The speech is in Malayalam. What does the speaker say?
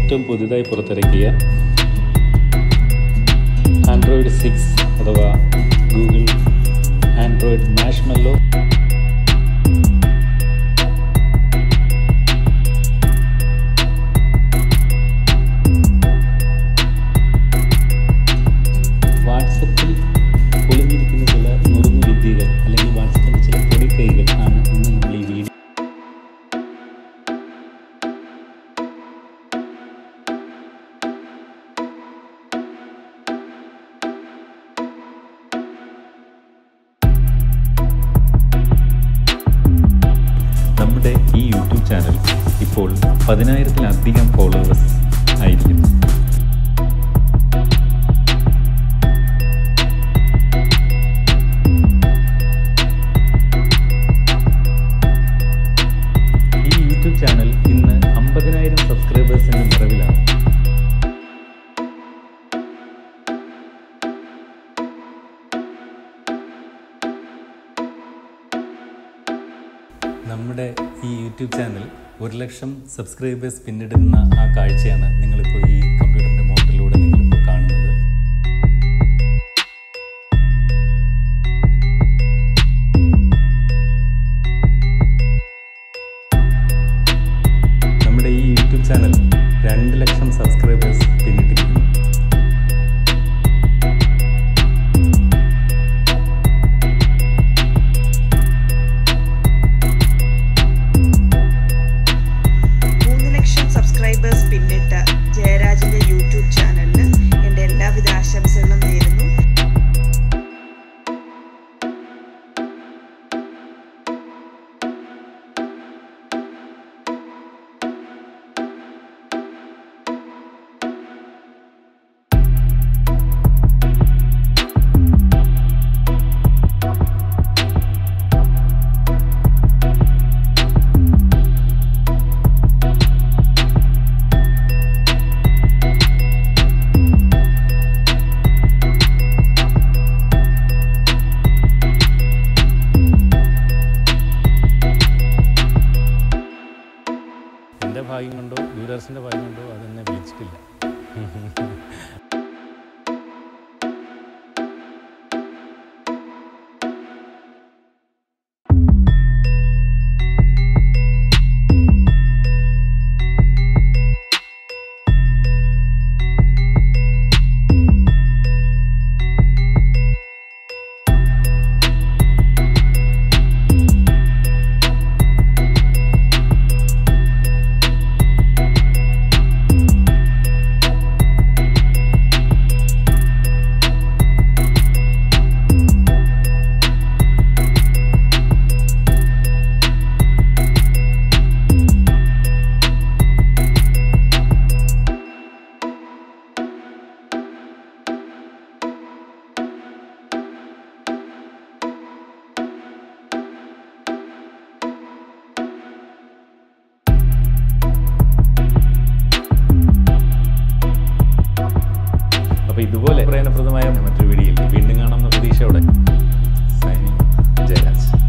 ഏറ്റവും പുതുതായി പുറത്തിറക്കിയ ആൻഡ്രോയിഡ് സിക്സ് അഥവാ ഗൂഗിൾ ആൻഡ്രോയിഡ് മാഷ്മെല്ലോ വാട്സപ്പിൽ ഒളിഞ്ഞിരിക്കുന്ന ചില നുറുങ്ങു വിദ്യകൾ അല്ലെങ്കിൽ വാട്സപ്പിൻ്റെ ചില പൊടിക്കൈകൾ ആണ് ഇന്ന് നമ്മൾ ഈ വീഡിയോ നമ്മുടെ ഈ യൂട്യൂബ് ചാനൽ ഇപ്പോൾ പതിനായിരത്തിലധികം ഫോളോവേഴ്സ് ആയിരിക്കും ഈ യൂട്യൂബ് ചാനൽ ഇന്ന് അമ്പതിനായിരം സബ്സ്ക്രൈബേഴ്സിന്റെ നിറവിലാണ് നമ്മുടെ ഈ യൂട്യൂബ് ചാനൽ ഒരു ലക്ഷം സബ്സ്ക്രൈബേഴ്സ് പിന്നിടുന്ന ആ കാഴ്ചയാണ് നിങ്ങളിപ്പോൾ ഈ കമ്പ്യൂട്ടറിൻ്റെ മോട്ടറിലൂടെ നിങ്ങളിപ്പോൾ കാണുന്നത് നമ്മുടെ ഈ യൂട്യൂബ് ചാനൽ രണ്ട് ലക്ഷം സബ്സ്ക്രൈബേഴ്സ് പിന്നിട്ടിരിക്കുന്നു മൂന്ന് ലക്ഷം സബ്സ്ക്രൈബേഴ്സ് പിന്നിട്ട ജയരാജിന്റെ യൂട്യൂബ് ചാനലിന് എൻ്റെ എല്ലാവിധ ആശംസകളും നേരുന്നു എൻ്റെ ഭാഗ്യം കൊണ്ടോ ദൂരദർശൻ്റെ ഭാഗ്യം കൊണ്ടോ അതെന്നെ വിളിച്ചിട്ടില്ല അപ്പോൾ ഇതുപോലെ പ്രയോജനപ്രദമായ മറ്റൊരു വീഡിയോയിൽ വീണ്ടും കാണാമെന്ന പ്രതീക്ഷയോടെ സൈനിങ് ജയരാജ്